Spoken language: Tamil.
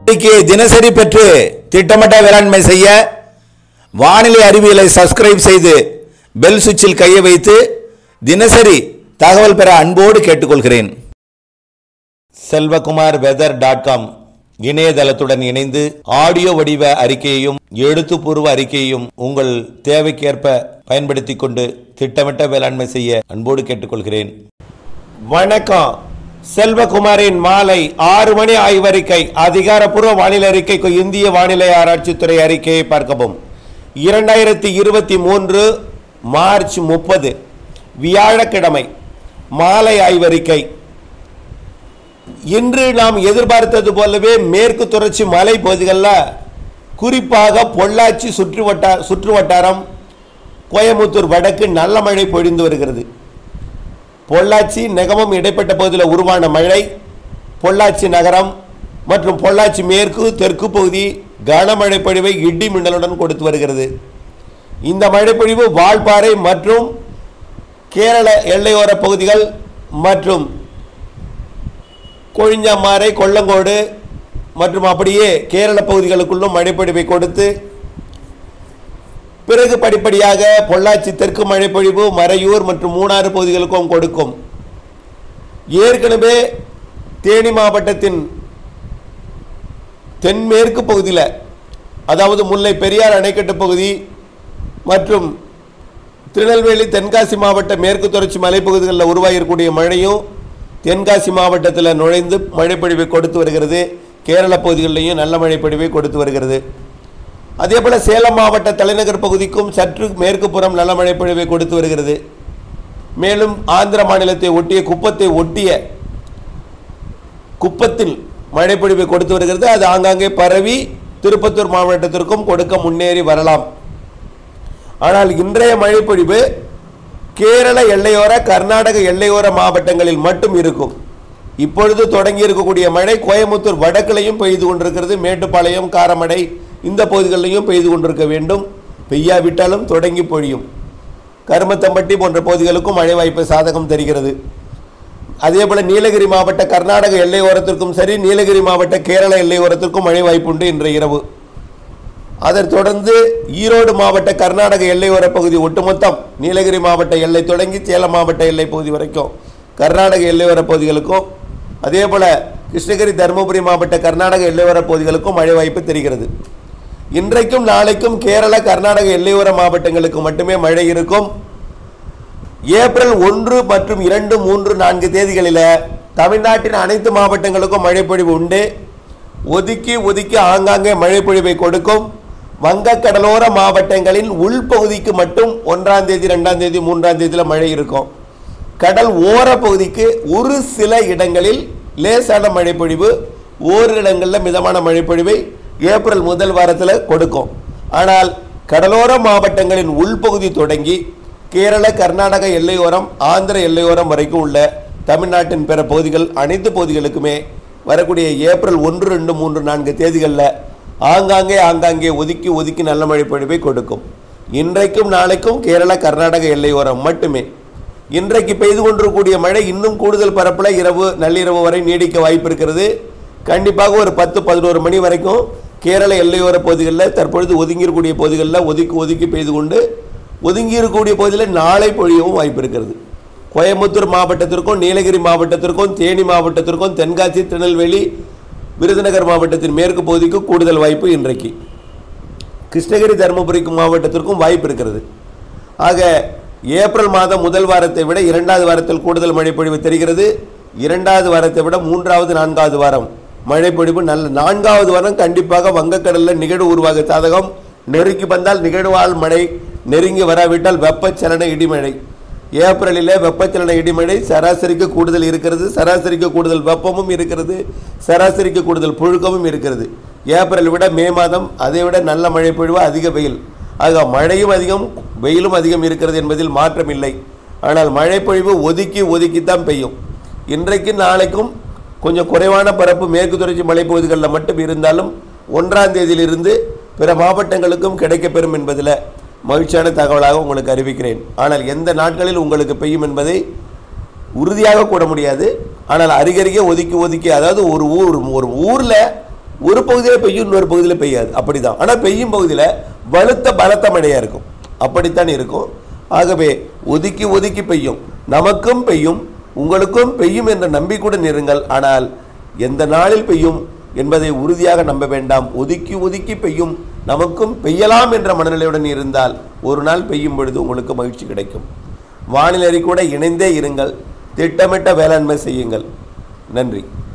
இன்னைக்கு தினசரி பெற்று திட்டமிட்ட வேளாண்மை செய்ய வானிலை அறிவியலை சப்ஸ்கிரைப் செய்து பெல் சுவிட்சில் கையை வைத்து தினசரி தகவல் பெற அன்போடு கேட்டுக்கொள்கிறேன் செல்வகுமார் வெதர் டாட் காம் இணையதளத்துடன் இணைந்து ஆடியோ வடிவ அறிக்கையையும் எழுத்துப்பூர்வ அறிக்கையையும் உங்கள் தேவைக்கேற்ப பயன்படுத்திக் கொண்டு திட்டமிட்ட வேளாண்மை செய்ய அன்போடு கேட்டுக்கொள்கிறேன் வணக்கம் செல்வகுமாரின் மாலை ஆறு மணி ஆய்வறிக்கை அதிகாரப்பூர்வ வானிலை அறிக்கைக்கு இந்திய வானிலை ஆராய்ச்சித்துறை அறிக்கையை பார்க்கவும் இரண்டாயிரத்தி இருபத்தி மூன்று மார்ச் முப்பது வியாழக்கிழமை மாலை ஆய்வறிக்கை இன்று நாம் எதிர்பார்த்தது போலவே மேற்கு தொடர்ச்சி மலை பகுதிகளில் குறிப்பாக பொள்ளாச்சி சுற்று வட்டா சுற்று வட்டாரம் கோயமுத்தூர் வடக்கு நல்ல மழை பொழிந்து வருகிறது பொள்ளாச்சி நெகமம் இடைப்பட்ட பகுதியில் உருவான மழை பொள்ளாச்சி நகரம் மற்றும் பொள்ளாச்சி மேற்கு தெற்கு பகுதி கனமழை பொழிவை இடி மின்னலுடன் கொடுத்து வருகிறது இந்த மழைப்பொழிவு வால்பாறை மற்றும் கேரள எல்லையோர பகுதிகள் மற்றும் கொழிஞ்சாமாறை கொல்லங்கோடு மற்றும் அப்படியே கேரள பகுதிகளுக்குள்ளும் மழைப்பொழிவை கொடுத்து பிறகு படிப்படியாக பொள்ளாச்சி தெற்கு மழைப்பொழிவு மறையூர் மற்றும் மூணாறு பகுதிகளுக்கும் கொடுக்கும் ஏற்கனவே தேனி மாவட்டத்தின் தென்மேற்கு பகுதியில் அதாவது முல்லை பெரியார் அணைக்கட்டு பகுதி மற்றும் திருநெல்வேலி தென்காசி மாவட்ட மேற்கு தொடர்ச்சி மலைப்பகுதிகளில் உருவாகியிருக்கக்கூடிய மழையும் தென்காசி மாவட்டத்தில் நுழைந்து மழைப்பொழிவை கொடுத்து வருகிறது கேரள பகுதிகளிலையும் நல்ல மழைப்பொழிவை கொடுத்து வருகிறது அதே போல் சேலம் மாவட்ட தலைநகர் பகுதிக்கும் சற்று மேற்கு புறம் நல்ல மழைப்பொழிவை கொடுத்து வருகிறது மேலும் ஆந்திர மாநிலத்தை ஒட்டிய குப்பத்தை ஒட்டிய குப்பத்தில் மழைப்பொழிவை கொடுத்து வருகிறது அது ஆங்காங்கே பரவி திருப்பத்தூர் மாவட்டத்திற்கும் கொடுக்க முன்னேறி வரலாம் ஆனால் இன்றைய மழைப்பொழிவு கேரள எல்லையோர கர்நாடக எல்லையோர மாவட்டங்களில் மட்டும் இருக்கும் இப்பொழுது தொடங்கி இருக்கக்கூடிய மழை கோயமுத்தூர் வடக்கிலையும் பெய்து கொண்டிருக்கிறது மேட்டுப்பாளையம் காரமடை இந்த பகுதிகளிலையும் பெய்து கொண்டிருக்க வேண்டும் பெய்யாவிட்டாலும் தொடங்கி பொழியும் கருமத்தம்பட்டி போன்ற பகுதிகளுக்கும் மழை வாய்ப்பு சாதகம் தெரிகிறது அதே போல நீலகிரி மாவட்ட கர்நாடக எல்லையோரத்திற்கும் சரி நீலகிரி மாவட்ட கேரள எல்லையோரத்திற்கும் மழை வாய்ப்புண்டு இன்று இரவு அதைத் தொடர்ந்து ஈரோடு மாவட்ட கர்நாடக எல்லையோர பகுதி ஒட்டுமொத்தம் நீலகிரி மாவட்ட எல்லை தொடங்கி சேலம் மாவட்ட எல்லை பகுதி வரைக்கும் கர்நாடக எல்லையோர பகுதிகளுக்கும் அதே போல கிருஷ்ணகிரி தருமபுரி மாவட்ட கர்நாடக எல்லையோர பகுதிகளுக்கும் மழை வாய்ப்பு தெரிகிறது இன்றைக்கும் நாளைக்கும் கேரள கர்நாடக எல்லையோர மாவட்டங்களுக்கு மட்டுமே மழை இருக்கும் ஏப்ரல் ஒன்று மற்றும் இரண்டு மூன்று நான்கு தேதிகளில் தமிழ்நாட்டின் அனைத்து மாவட்டங்களுக்கும் மழைப்பொழிவு உண்டு ஒதுக்கி ஒதுக்கி ஆங்காங்கே மழைப்பொழிவை கொடுக்கும் வங்கக்கடலோர மாவட்டங்களின் உள்பகுதிக்கு மட்டும் ஒன்றாம் தேதி ரெண்டாம் தேதி மூன்றாம் தேதியில் மழை இருக்கும் கடல் ஓர பகுதிக்கு ஒரு சில இடங்களில் லேசான மழைப்பொழிவு ஓரிரு இடங்களில் மிதமான மழைப்பொழிவை ஏப்ரல் முதல் வாரத்தில் கொடுக்கும் ஆனால் கடலோர மாவட்டங்களின் உள்பகுதி தொடங்கி கேரள கர்நாடக எல்லையோரம் ஆந்திர எல்லையோரம் வரைக்கும் உள்ள தமிழ்நாட்டின் பிற பகுதிகள் அனைத்து பகுதிகளுக்குமே வரக்கூடிய ஏப்ரல் ஒன்று ரெண்டு மூன்று நான்கு தேதிகளில் ஆங்காங்கே ஆங்காங்கே ஒதுக்கி ஒதுக்கி நல்ல மழை பொழிவை கொடுக்கும் இன்றைக்கும் நாளைக்கும் கேரள கர்நாடக எல்லையோரம் மட்டுமே இன்றைக்கு பெய்து கொண்டிருக்கக்கூடிய மழை இன்னும் கூடுதல் பரப்பில் இரவு நள்ளிரவு வரை நீடிக்க வாய்ப்பு இருக்கிறது கண்டிப்பாக ஒரு பத்து பதினோரு மணி வரைக்கும் கேரள எல்லையோர பகுதிகளில் தற்பொழுது ஒதுங்கியிருக்கக்கூடிய பகுதிகளில் ஒதுக்கி ஒதுக்கி பெய்து கொண்டு ஒதுங்கி இருக்கக்கூடிய பகுதியில் நாளை பொழியவும் வாய்ப்பு இருக்கிறது கோயம்புத்தூர் மாவட்டத்திற்கும் நீலகிரி மாவட்டத்திற்கும் தேனி மாவட்டத்திற்கும் தென்காசி திருநெல்வேலி விருதுநகர் மாவட்டத்தின் மேற்கு பகுதிக்கு கூடுதல் வாய்ப்பு இன்றைக்கு கிருஷ்ணகிரி தருமபுரிக்கு மாவட்டத்திற்கும் வாய்ப்பு இருக்கிறது ஆக ஏப்ரல் மாதம் முதல் வாரத்தை விட இரண்டாவது வாரத்தில் கூடுதல் மழைப்பொழிவு தெரிகிறது இரண்டாவது வாரத்தை விட மூன்றாவது நான்காவது வாரம் மழைப்பொழிவு நல்ல நான்காவது வாரம் கண்டிப்பாக வங்கக்கடலில் நிகழ்வு உருவாக சாதகம் நெருங்கி வந்தால் நிகழ்வால் மழை நெருங்கி வராவிட்டால் வெப்பச்சலன இடிமழை ஏப்ரலில் வெப்பச்சலன இடிமழை சராசரிக்கு கூடுதல் இருக்கிறது சராசரிக்கு கூடுதல் வெப்பமும் இருக்கிறது சராசரிக்கு கூடுதல் புழுக்கமும் இருக்கிறது ஏப்ரல் விட மே மாதம் அதை விட நல்ல மழை பொழிவு அதிக வெயில் ஆக மழையும் அதிகம் வெயிலும் அதிகம் இருக்கிறது என்பதில் மாற்றம் இல்லை ஆனால் மழை பொழிவு ஒதுக்கி ஒதுக்கித்தான் பெய்யும் இன்றைக்கு நாளைக்கும் கொஞ்சம் குறைவான பரப்பு மேற்கு தொடர்ச்சி மலைப்பகுதிகளில் மட்டும் இருந்தாலும் ஒன்றாம் தேதியிலிருந்து பிற மாவட்டங்களுக்கும் கிடைக்கப்பெறும் என்பதில் மகிழ்ச்சியான தகவலாக உங்களுக்கு அறிவிக்கிறேன் ஆனால் எந்த நாட்களில் உங்களுக்கு பெய்யும் என்பதை உறுதியாக கூட முடியாது ஆனால் அருகருகே ஒதுக்கி ஒதுக்கி அதாவது ஒரு ஊர் ஒரு ஊரில் ஒரு பகுதியில் பெய்யும் இன்னொரு பகுதியில் பெய்யாது அப்படிதான் ஆனால் பெய்யும் பகுதியில் வலுத்த பலத்த மழையாக இருக்கும் அப்படித்தான் இருக்கும் ஆகவே ஒதுக்கி ஒதுக்கி பெய்யும் நமக்கும் பெய்யும் உங்களுக்கும் பெய்யும் என்ற நம்பிக்கையுடன் இருங்கள் ஆனால் எந்த நாளில் பெய்யும் என்பதை உறுதியாக நம்ப வேண்டாம் ஒதுக்கி ஒதுக்கி பெய்யும் நமக்கும் பெய்யலாம் என்ற மனநிலையுடன் இருந்தால் ஒரு நாள் பெய்யும் பொழுது உங்களுக்கு மகிழ்ச்சி கிடைக்கும் வானிலை கூட இணைந்தே இருங்கள் திட்டமிட்ட வேளாண்மை செய்யுங்கள் நன்றி